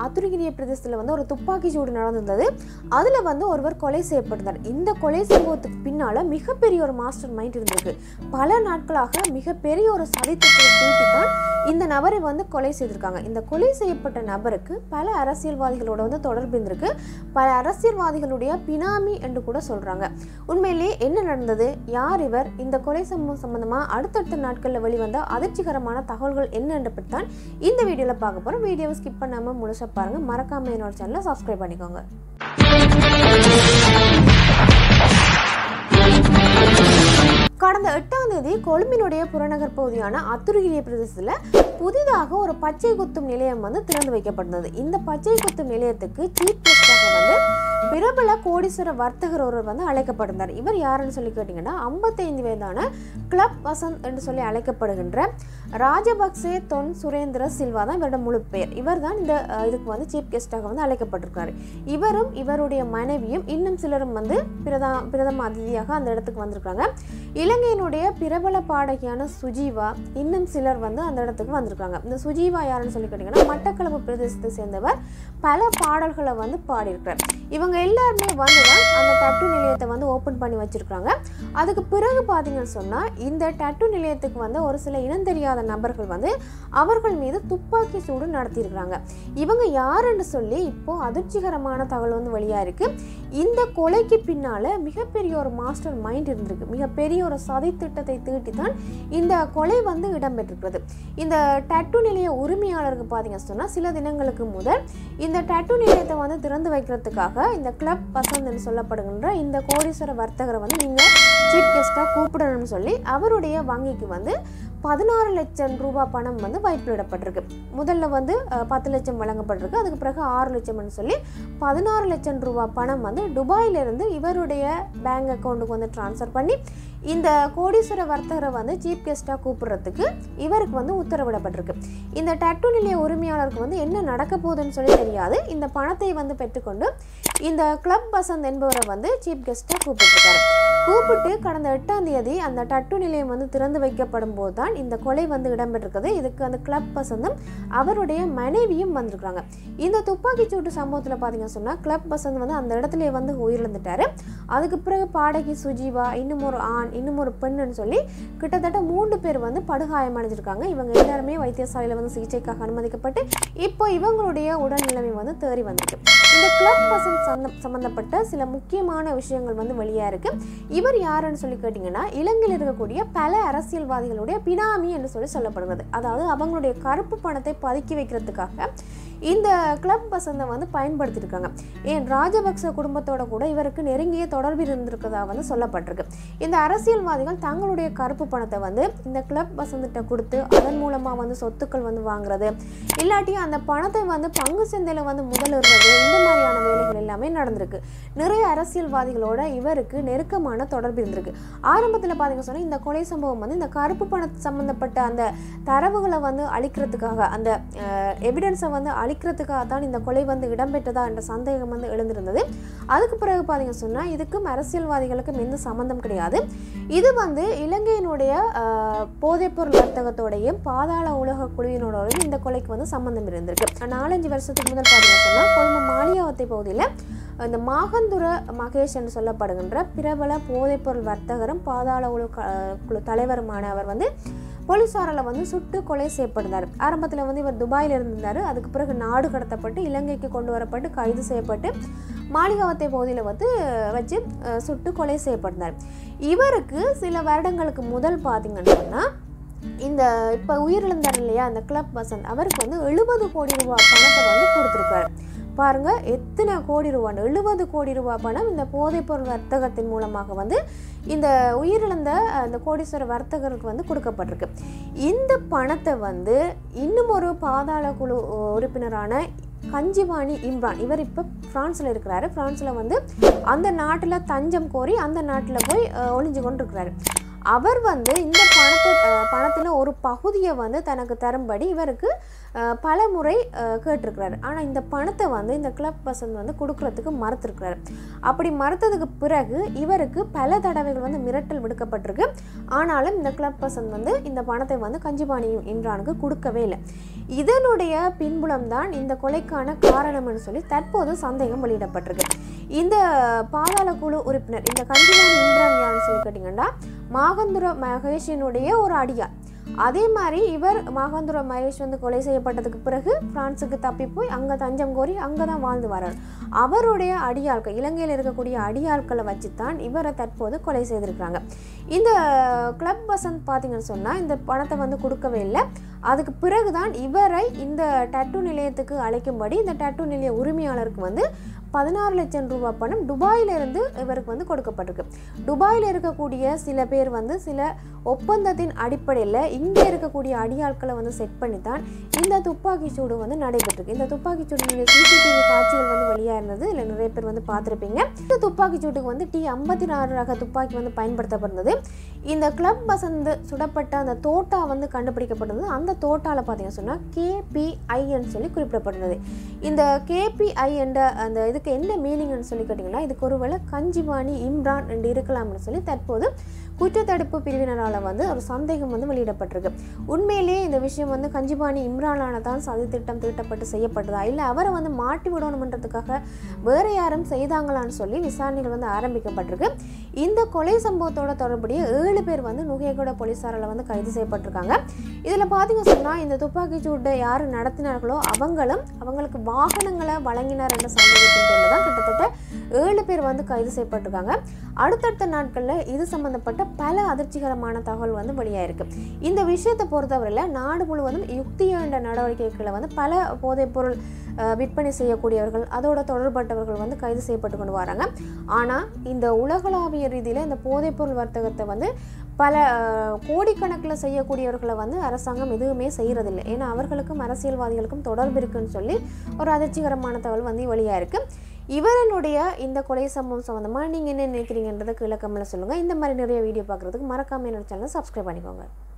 அத்துருகிரிய பிரதேசத்தில் வந்து ஒரு துப்பாக்கி சூடு நடந்திருந்தது அதில் வந்து ஒருவர் கொலை செய்யப்பட்டார் இந்த கொலை சம்பவத்துக்கு பின்னால் மிகப்பெரிய ஒரு மாஸ்டர் மைண்ட் இருந்திருக்கு பல நாட்களாக மிகப்பெரிய ஒரு சதித்திட்டத்தை தீட்டி தான் இந்த நபரை வந்து கொலை செய்திருக்காங்க இந்த கொலை செய்யப்பட்ட நபருக்கு பல அரசியல்வாதிகளோட வந்து தொடர்பு இருந்திருக்கு பல அரசியல்வாதிகளுடைய பினாமி என்று கூட சொல்றாங்க உண்மையிலேயே என்ன நடந்தது யார் இவர் இந்த கொலை சம்பவம் சம்பந்தமா அடுத்தடுத்த நாட்களில் வெளிவந்த அதிர்ச்சிகரமான தகவல்கள் என்னன்ற பற்றி தான் இந்த வீடியோவில் பார்க்க போறோம் வீடியோவை ஸ்கிப் பண்ணாம முழுசா பாருங்க மறக்காம என்னோட சேனலை சப்ஸ்கிரைப் பண்ணிக்கோங்க கடந்த எட்டாம் தேதி கொழும்பினுடைய புறநகர் பகுதியான அத்துருகிரிய பிரதேசத்தில் புதிதாக ஒரு பச்சை குத்தும் நிலையம் வந்து திறந்து வைக்கப்பட்டது இந்த பச்சை குத்தும் நிலையத்துக்கு சீஃப் கெஸ்டாக வந்து பிரபல கோடீஸ்வர வர்த்தகர் ஒருவர் வந்து அழைக்கப்பட்டிருந்தார் இவர் யாருன்னு சொல்லி கேட்டிங்கன்னா ஐம்பத்தைந்து வயதான கிளப் வசந்த் என்று சொல்லி அழைக்கப்படுகின்ற ராஜபக்சே தொன் சுரேந்திர சில்வா தான் இவரோட முழு பெயர் இவர் தான் இந்த அஹ், இதுக்கு வந்து சீஃப் கெஸ்டாக வந்து அழைக்கப்பட்டிருக்காரு இவரும் இவருடைய மனைவியும் இன்னும் சிலரும் வந்து பிரதா பிரதம அதிதியாக அந்த இடத்துக்கு வந்திருக்காங்க இலங்கையினுடைய பிரபல பாடகியான சுஜீவா இன்னும் சிலர் வந்து அந்த இடத்துக்கு வந்திருக்காங்க இந்த சுஜீவா யாருன்னு சொல்லி கேட்டிங்கன்னா மட்டக்களப்பு பிரதேசத்தை சேர்ந்தவர் பல பாடல்களை வந்து பாடியிருக்கிறார் இவங்க எல்லாருமே வந்து தான் அந்த டட்டு நிலையத்தை வந்து ஓப்பன் பண்ணி வச்சிருக்காங்க அதுக்கு பிறகு பார்த்தீங்கன்னு சொன்னால் இந்த டட்டு நிலையத்துக்கு வந்து ஒரு சில இனம் தெரியாத நபர்கள் வந்து அவர்கள் மீது துப்பாக்கி சூடு நடத்தியிருக்கிறாங்க இவங்க யாருன்னு சொல்லி இப்போ அதிர்ச்சிகரமான தகவல் வந்து வெளியாக இருக்கு இந்த கொலைக்கு பின்னால மிகப்பெரிய ஒரு மாஸ்டர் மைண்ட் இருந்திருக்கு மிகப்பெரிய ஒரு சதி திட்டத்தை தீட்டி தான் இந்த கொலை வந்து இடம்பெற்றிருக்கிறது இந்த டட்டு நிலைய உரிமையாளருக்கு பார்த்தீங்கன்னு சொன்னால் சில தினங்களுக்கு முதல் இந்த டட்டு நிலையத்தை வந்து திறந்து வைக்கிறதுக்காக இந்த கிளப் வசந்த்னு சொல்லப்படுகின்ற இந்த கோடீஸ்வர வர்த்தகரை வந்து நீங்கள் சீஃப் கெஸ்ட்டாக கூப்பிடணும்னு சொல்லி அவருடைய வங்கிக்கு வந்து பதினாறு லட்சம் ரூபாய் பணம் வந்து வைப்பிலிடப்பட்டிருக்கு முதல்ல வந்து அஹ், பத்து லட்சம் வழங்கப்பட்டிருக்கு அதுக்கு பிறகு ஆறு லட்சம்னு சொல்லி பதினாறு லட்சம் ரூபாய் பணம் வந்து துபாயிலிருந்து இவருடைய பேங்க் அக்கௌண்ட்டுக்கு வந்து ட்ரான்ஸ்ஃபர் பண்ணி இந்த கோடீஸ்வர வர்த்தகரை வந்து சீஃப் கெஸ்ட்டாக கூப்பிடுறதுக்கு இவருக்கு வந்து உத்தரவிடப்பட்டிருக்கு இந்த டட்டு நிலைய உரிமையாளருக்கு வந்து என்ன நடக்க போகுதுன்னு சொல்லி தெரியாது இந்த பணத்தை வந்து பெற்றுக்கொண்டு இந்த கிளப் வசந்த் என்பவரை வந்து சீஃப் கெஸ்ட்டாக கூப்பிட்டுருக்காரு கூப்பிட்டு கடந்த எட்டாம் தேதி அந்த டட்டு நிலையம் வந்து திறந்து வைக்கப்படும் போது தான் இந்த கொலை வந்து இடம்பெற்றிருக்குது இதுக்கு அந்த கிளப் வசந்தும் அவருடைய மனைவியும் வந்திருக்காங்க இந்த துப்பாக்கி சூட்டு சம்பவத்தில் பார்த்தீங்கன்னு சொன்னால் கிளப் வசந்த் வந்து அந்த இடத்துல வந்து உயிரிழந்துட்டாரு அதுக்கு பிறகு பாடகி சுஜீவா இன்னும் ஒரு ஆண் இன்னும் ஒரு பெண்ணுன்னு சொல்லி கிட்டத்தட்ட மூன்று பேர் வந்து படுகாயம் அடைஞ்சிருக்காங்க இவங்க எல்லாருமே வைத்தியசாலையில் வந்து சிகிச்சைக்காக அனுமதிக்கப்பட்டு இப்போ இவங்களுடைய உடல்நிலைமை வந்து தேறி வந்திருக்கு இந்த கிளப் வசந்த் சந்தம் சம்பந்தப்பட்ட சில முக்கியமான விஷயங்கள் வந்து வெளியாக இருக்கு இவர் யாருன்னு சொல்லி கேட்டிங்கன்னா இலங்கையில் இருக்கக்கூடிய பல அரசியல்வாதிகளுடைய பினாமி என்று சொல்லி சொல்லப்படுகிறது அதாவது அவங்களுடைய கருப்பு பணத்தை பதுக்கி வைக்கிறதுக்காக இந்த கிளப் வசந்தை வந்து பயன்படுத்தியிருக்காங்க ஏன் ராஜபக்ச குடும்பத்தோட கூட இவருக்கு நெருங்கிய தொடர்பு இருந்திருக்கிறதா வந்து சொல்லப்பட்டிருக்கு இந்த அரசியல்வாதிகள் தங்களுடைய கருப்பு பணத்தை வந்து இந்த கிளப் வசந்திட்ட கொடுத்து அதன் மூலமாக வந்து சொத்துக்கள் வந்து வாங்குறது இல்லாட்டி அந்த பணத்தை வந்து பங்கு சந்தையில் வந்து முதலிடுறது இந்த மாதிரியான வேலைகள் எல்லாமே நடந்திருக்கு நிறைய அரசியல்வாதிகளோட இவருக்கு நெருக்கமான தொடர்பு இருந்திருக்கு ஆரம்பத்தில் பார்த்தீங்க சொன்னால் இந்த கொலை சம்பவம் வந்து இந்த கருப்பு பண சம்பந்தப்பட்ட அந்த தரவுகளை வந்து அழிக்கிறதுக்காக அந்த எவிடன்ஸை வந்து அழிக்கிறதுக்காக தான் இந்த கொலை வந்து இடம்பெற்றதா என்ற சந்தேகம் வந்து எழுந்திருந்தது அதுக்கு பிறகு பார்த்தீங்க சொன்னால் இதுக்கும் அரசியல்வாதிகளுக்கும் எந்த சம்மந்தம் கிடையாது இது வந்து இலங்கையினுடைய அஹ், போதைப்பொருள் வர்த்தகத்தோடையும் பாதாள உலக குழுவினோடையும் இந்த கொலைக்கு வந்து சம்மந்தம் இருந்திருக்கு நாலஞ்சு வருஷத்துக்கு முதல் பார்த்தீங்கன்னா சொன்னால் கொழும்பு மாளிகாவத்தை பகுதியில் இந்த மாகந்துர மகேஷ் என்று சொல்லப்படுகின்ற பிரபல போதைப்பொருள் வர்த்தகரும் பாதாள உலக க- குழு தலைவருமான அவர் வந்து போலீஸாரால் வந்து சுட்டு கொலை செய்யப்பட்டார் ஆரம்பத்தில் வந்து இவர் துபாயில் இருந்திருந்தார் அதுக்கு பிறகு நாடு கடத்தப்பட்டு இலங்கைக்கு கொண்டு வரப்பட்டு கைது செய்யப்பட்டு மாளிகாவத்தை பகுதியில் வந்து வச்சு அஹ், சுட்டு கொலை செய்யப்பட்டார் இவருக்கு சில வருடங்களுக்கு முதல் பார்த்தீங்கன்னு சொன்னால் இந்த இப்போ உயிரிழந்தார் இல்லையா அந்த கிளப் வசந்த் அவருக்கு வந்து எழுபது கோடி ரூபாய் பணத்தை வந்து கொடுத்துருக்காரு பாருங்க எத்தனை கோடி ரூபாய் எழுபது கோடி ரூபாய் பணம் இந்த போதைப்பொருள் வர்த்தகத்தின் மூலமாக வந்து இந்த உயிரிழந்த அந்த கோடீஸ்வர வர்த்தகருக்கு வந்து கொடுக்கப்பட்டிருக்கு இந்த பணத்தை வந்து இன்னும் ஒரு பாதாள குழு உறுப்பினரான கஞ்சிவாணி இம்ரான் இவர் இப்போ ஃப்ரான்ஸில் இருக்கிறாரு ஃப்ரான்ஸில் வந்து அந்த நாட்டில் தஞ்சம் கோரி அந்த நாட்டில் போய் அஹ், ஒளிஞ்சு கொண்டு இருக்கிறாரு அவர் வந்து இந்த பணத்தை அஹ், பணத்தில் ஒரு பகுதியை வந்து தனக்கு தரும்படி இவருக்கு அஹ், பல முறை அஹ், கேட்டிருக்கிறாரு ஆனால் இந்த பணத்தை வந்து இந்த கிளப் வசந்த் வந்து கொடுக்கறதுக்கு மறுத்திருக்கிறாரு அப்படி மறுத்ததுக்கு பிறகு இவருக்கு பல தடவைகள் வந்து மிரட்டல் விடுக்கப்பட்டிருக்கு ஆனாலும் இந்த கிளப் வசந்த் வந்து இந்த பணத்தை வந்து கஞ்சிபாணி இம்ரானுக்கு கொடுக்கவே இல்லை இதனுடைய பின்புலம் தான் இந்த கொலைக்கான காரணம்னு சொல்லி தற்போது சந்தேகம் வெளியிடப்பட்டிருக்கு இந்த பாதாள குழு உறுப்பினர் இந்த கஞ்சிபாணி இம்ரான் யாருன்னு சொல்லி கேட்டிங்கன்னா மாகந்துர மகேஷினுடைய ஒரு அடியார் அதே மாதிரி இவர் மாகாந்துர மகேஷ் வந்து கொலை செய்யப்பட்டதுக்கு பிறகு பிரான்ஸுக்கு தப்பி போய் அங்கே தஞ்சம் கோரி அங்கே தான் வாழ்ந்து வர்றார் அவருடைய அடியாட்கள் இலங்கையில் இருக்கக்கூடிய அடியாட்களை வச்சு தான் இவரை தற்போது கொலை செய்திருக்கிறாங்க இந்த கிளப் வசந்த் பார்த்தீங்கன்னு சொன்னால் இந்த பணத்தை வந்து கொடுக்கவே இல்லை அதுக்கு பிறகுதான் இவரை இந்த டட்டு நிலையத்துக்கு அழைக்கும்படி இந்த டட்டு நிலைய உரிமையாளருக்கு வந்து பதினாறு லட்சம் ரூபாய் பணம் துபாயிலிருந்து இவருக்கு வந்து கொடுக்கப்பட்டிருக்கு துபாயில் இருக்கக்கூடிய சில பேர் வந்து சில ஒப்பந்தத்தின் அடிப்படையில் இங்கே இருக்கக்கூடிய அடியாட்களை வந்து செட் பண்ணி தான் இந்த துப்பாக்கி சூடு வந்து நடைபெற்றிருக்கு இந்த துப்பாக்கி சூடினுடைய சிசிடிவி காட்சிகள் வந்து வெளியாக இருந்தது இல்லை நிறைய பேர் வந்து பார்த்துருப்பீங்க இந்த துப்பாக்கி சூட்டுக்கு வந்து டி ஐம்பத்தி நாலு ரக துப்பாக்கி வந்து பயன்படுத்தப்படுறது இந்த கிளப் வசந்து சுடப்பட்ட அந்த தோட்டா வந்து கண்டுபிடிக்கப்பட்டது அந்த தோட்டாவில் பார்த்தீங்கன்னு சொன்னால் கேபிஐன்னு சொல்லி குறிப்பிடப்படுறது இந்த கேபிஐ என்ற அந்த இதுக்கு என்ன மீனிங்னு சொல்லி கேட்டிங்கன்னா இதுக்கு ஒருவேளை கஞ்சிபாணி இம்ரான் என்று இருக்கலாம்னு சொல்லி தற்போது குற்றத்தடுப்பு பிரிவினரால் வந்து ஒரு சந்தேகம் வந்து வெளியிடப்பட்டிருக்கு உண்மையிலேயே இந்த விஷயம் வந்து கஞ்சிபாணி இம்ரானால தான் சதி திட்டம் தீட்டப்பட்டு செய்யப்பட்டதா இல்லை அவரை வந்து மாட்டி விடணுமன்றதுக்காக வேற யாரும் செய்தாங்களான்னு சொல்லி விசாரணைகள் வந்து ஆரம்பிக்கப்பட்டிருக்கு இந்த கொலை சம்பவத்தோட தொடர்புடைய ஏழு பேர் வந்து நுகையகோட போலீஸாரால் வந்து கைது செய்யப்பட்டிருக்காங்க இதில் பார்த்தீங்க சொன்னால் இந்த துப்பாக்கி சூட்டை யார் நடத்தினார்களோ அவங்களும் அவங்களுக்கு வாகனங்களை வழங்கினார் என்ற சந்தேகத்தின் பேரில் தான் கிட்டத்தட்ட ஏழு பேர் வந்து கைது செய்யப்பட்டிருக்காங்க அடுத்தடுத்த நாட்களில் இது சம்பந்தப்பட்ட பல அதிர்ச்சிகரமான தகவல் வந்து வெளியாயிருக்கு இந்த விஷயத்தை பொறுத்தவரையில் நாடு முழுவதும் யுக்தி என்ற நடவடிக்கைகளை வந்து பல போதைப்பொருள் அஹ், விற்பனை செய்யக்கூடியவர்கள் அதோட தொடர்பட்டவர்கள் வந்து கைது செய்யப்பட்டு கொண்டு வராங்க ஆனால் இந்த உலகளாவிய ரீதியில் இந்த போதைப்பொருள் வர்த்தகத்தை வந்து பல அஹ், கோடிக்கணக்கில் செய்யக்கூடியவர்களை வந்து அரசாங்கம் எதுவுமே செய்கிறதில்லை ஏன்னா அவர்களுக்கும் அரசியல்வாதிகளுக்கும் தொடர்பு இருக்குன்னு சொல்லி ஒரு அதிர்ச்சிகரமான தகவல் வந்து வெளியாக இருக்குது இவரனுடைய இந்த கொலை சம்பவம் சம்மந்தமாக நீங்கள் என்ன நினைக்கிறீங்கன்றதை கீழே கமெண்ட்ல சொல்லுங்கள் இந்த மாதிரி நிறைய வீடியோ பார்க்குறதுக்கு மறக்காமல் என்னோட சேனலை சப்ஸ்கிரைப் பண்ணிக்கோங்க